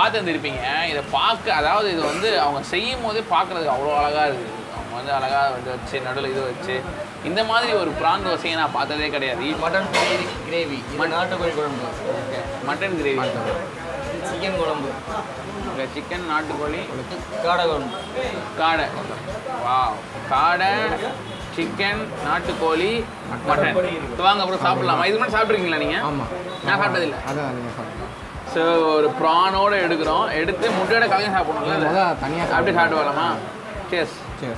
பார்த்து இருந்திருப்பீங்க இதை பார்க்க அதாவது இது வந்து அவங்க செய்யும் போதே பார்க்கறதுக்கு அவ்வளோ அழகாக இருக்குது அவங்க வந்து அழகாக வந்து வச்சு நடுவில் இது வச்சு இந்த மாதிரி ஒரு ப்ரான் தோசையை நான் பார்த்ததே கிடையாது மட்டன் கிரேவி கிரேவி இது நாட்டுக்கோழி குழம்பு மட்டன் கிரேவி சிக்கன் குழம்பு சிக்கன் நாட்டுக்கோழி காடை குழம்பு காடை வா காடை சிக்கன் நாட்டுக்கோழி மட்டன் வாங்க அப்புறம் சாப்பிடலாமா இது மட்டும் சாப்பிட்ருக்கீங்களா நீங்கள் ஆமாம் நான் சாப்பிட்டதில்லை அதான் நீங்கள் சாப்பிடுங்க ஸோ ஒரு ப்ரானோட எடுக்கிறோம் எடுத்து முட்டையோட கலந்து சாப்பிடணும்ல அதை? முதல் தனியாக அப்படி சாப்பிட்டு வரலாமா சேஸ் சரி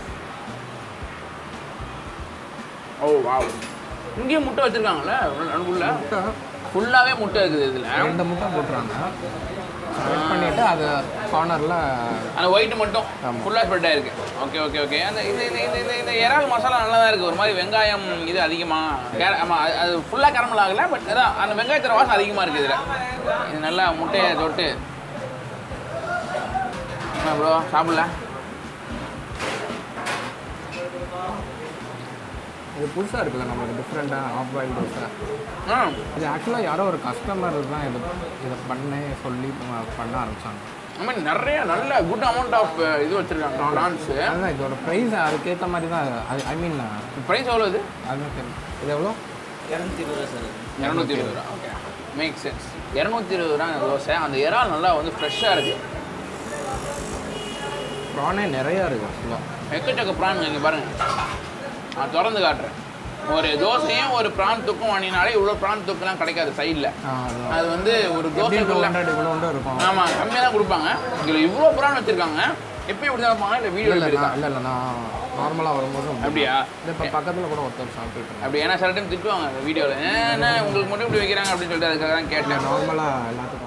ஓ வாவ் இங்கேயும் முட்டை வச்சுருக்காங்கல்ல நடுக்குள்ள முட்டை ஃபுல்லாகவே முட்டை இருக்குது இதில் ரெண்டு முட்டை போட்டுறாங்க ஸ்ப்ரெட் பண்ணிவிட்டு அது கார்னரில் அந்த ஒயிட் மட்டும் ஆமா. ஃபுல்லாக ஸ்ப்ரெட் ஆயிருக்கு ஓகே ஓகே ஓகே அந்த இந்த இந்த இந்த இந்த இந்த இறால் மசாலா நல்லா தான் இருக்குது ஒரு மாதிரி வெங்காயம் இது அதிகமாக கேர ஆமாம் அது- அது ஃபுல்லாக கரமல் ஆகலை பட் அதான் அந்த வெங்காயத்தோட வாசம் அதிகமாக இருக்குது இதில் இது நல்லா முட்டையை தொட்டு என்ன ப்ரோ சாப்பிடல இது புதுசாக இருக்குல்ல நம்மளுக்கு டிஃப்ரெண்ட்டாக ஆஃப் பாயில் தோசை ஆ இது ஆக்சுவலாக யாரோ ஒரு கஸ்டமர் தான் இது இதை பண்ண சொல்லி ப- பண்ண ஆரம்பிச்சாங்க I mean நிறைய நல்ல குட் அமௌண்ட் ஆஃப் இது வச்சுருக்காங்க ப்ரான்ஸு அதுதான் இதோட ப்ரைஸ் அதுக்கேற்ற மாதிரி தான் அது ஐ மீன் ப்ரைஸ் எவ்வளோ இது அதுதான் தெரியும் இது எவ்வளோ இரநூத்தி இருபது ரூபா சார் இரநூத்தி இருபது ரூபா ஓகே மேக் சென்ஸ் இரநூத்தி இருபது ரூபா தோசை அந்த இறால் நல்லா வந்து ஃப்ரெஷ்ஷாக இருக்குது ப்ரானே நிறையா இருக்குது ஆக்சுவலாக எக்கச்சக்க ப்ரான் இங்கே பாருங்கள் நான் திறந்து காட்டுறேன் ஒரு தோசையும் ஒரு ப்ரான் தொக்கும் வாங்கினாலே இவ்வளோ ப்ரான் தொக்குலாம் கிடைக்காது சைடில் அது வந்து ஒரு டூ தோசைக்குள்ள ஹண்ட்ரட் இவ்வளோ உண்டு இருக்கும் ஆமாம் கம்மியாக தான் கொடுப்பாங்க இதில் இவ்வளோ ப்ரான் வச்சுருக்காங்க எப்பயும் இப்படி தான் இருப்பாங்க இல்லை வீடியோ இல்லை இல்லை எடுத்துருக்காங்க இல்லை இல்லை நான் நார்மலாக வரும்போது அப்படி அப்படியா இல்லை இப்போ பக்கத்தில் கூட ஒருத்தர் சாப்பிட்டுட்டு இருந்தாங்க அப்படி ஏன்னா சில டைம் திட்டுவாங்க வீடியோவில் ஏன்னா உங்களுக்கு மட்டும் இப்படி வைக்கிறாங்க அப்படின்னு சொல்லிட்டு அதுக்காக தான் கேட்டேன் நார்மலாக எல்லாத்துக்கும்